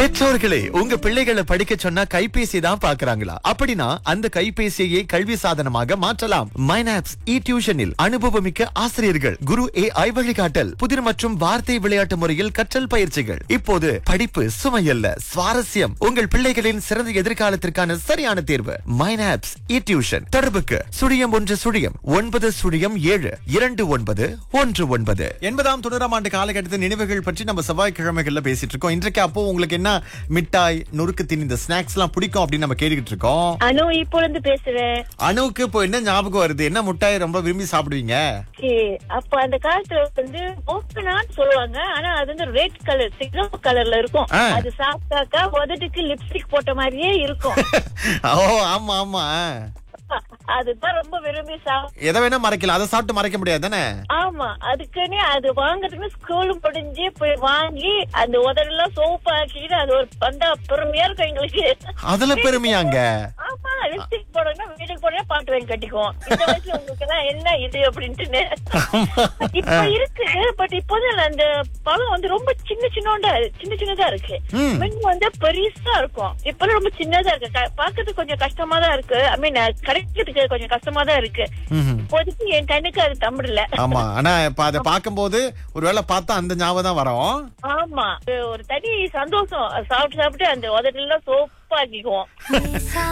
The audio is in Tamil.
பெற்றோர்களே உங்க பிள்ளைகளை படிக்க சொன்னா கைபேசி தான் பாக்குறாங்களா அப்படின்னா அந்த கைபேசியை கல்வி சாதனமாக மாற்றலாம் மைனாப்ஸ் இ டியூஷனில் அனுபவமிக்க ஆசிரியர்கள் குரு ஏ ஐ வழிகாட்டல் புதிர் மற்றும் வார்த்தை விளையாட்டு முறையில் கற்றல் பயிற்சிகள் இப்போது படிப்பு சுமையல்ல சுவாரஸ்யம் உங்கள் பிள்ளைகளின் சிறந்த எதிர்காலத்திற்கான சரியான தேர்வு மைனாப்ஸ் இ டியூஷன் தொடர்புக்கு சுழியம் ஒன்று சுழியம் ஒன்பது சுழியம் ஏழு இரண்டு ஒன்பது ஒன்று ஒன்பது எண்பதாம் தொண்ணூறாம் ஆண்டு காலகட்டத்தின் நினைவுகள் பற்றி நம்ம செவ்வாய்க்கிழமைகள்ல பேசிட்டு இருக்கோம் இன்றைக்கு அப்போ உங்களுக்கு என்ன மிட்டாய் நொறுக்கு தீனி இந்த ஸ்நாக்ஸ் எல்லாம் பிடிக்கும் அப்படின்னு நம்ம கேட்டுக்கிட்டு இருக்கோம் அனு இப்போ இருந்து பேசுறேன் அணுவுக்கு இப்போ என்ன ஞாபகம் வருது என்ன மிட்டாய் ரொம்ப விரும்பி சாப்பிடுவீங்க Okay, அப்ப அந்த காலத்துல வந்து ஓப்பனான்னு சொல்லுவாங்க ஆனா அது வந்து ரெட் கலர் சிகப்பு கலர்ல இருக்கும் ஆ. அது சாப்பிட்டாக்கா உதட்டுக்கு லிப்ஸ்டிக் போட்ட மாதிரியே இருக்கும் ஓ ஆமா ஆமா அதுதான் ரொம்ப விரும்பி சாப்பிட எதை வேணா மறைக்கலாம் அதை சாப்பிட்டு மறைக்க முடியாது தானே ஆமா அதுக்குன்னே அது வாங்குறதுக்கு ஸ்கூல் முடிஞ்சு போய் வாங்கி அந்த உதடெல்லாம் சோப்பு ஆக்கிட்டு அது ஒரு பந்தா பெருமையா இருக்கும் எங்களுக்கு அதுல பெருமையாங்க ஆமா லிப்ஸ்டிக் போடணும் வீட்டுக்கு போடணும் பாட்டு வாங்கி கட்டிக்குவோம் இந்த வயசுல உங்களுக்கு எல்லாம் என்ன இது அப்படின்ட்டுன்னு இப்ப இருக்கு பட் இப்போது அந்த பழம் வந்து ரொம்ப சின்ன சின்னோண்டா சின்ன சின்னதா இருக்கு ம். முன்ன வந்து பெருசா இருக்கும் இப்ப ரொம்ப சின்னதா இருக்கு க- பாக்குறதுக்கு கொஞ்சம் கஷ்டமா தான் இருக்கு ஐ மீன் கிடைக்கிறதுக்கு கொஞ்சம் கஷ்டமா தான் இருக்கு ம்ஹும். இப்போதைக்கு என் கண்ணுக்கு அது தமிழ்ல ஆமா ஆனா இப்ப அதை பார்க்கும்போது ஒருவேளை பார்த்தா அந்த ஞாபகம் தான் வரும் ஆமா ஒரு தனி சந்தோஷம் அது சாப்பிட்டு சாப்பிட்டு அந்த உதடெல்லாம் சோப்பாக்கிக்குவோம்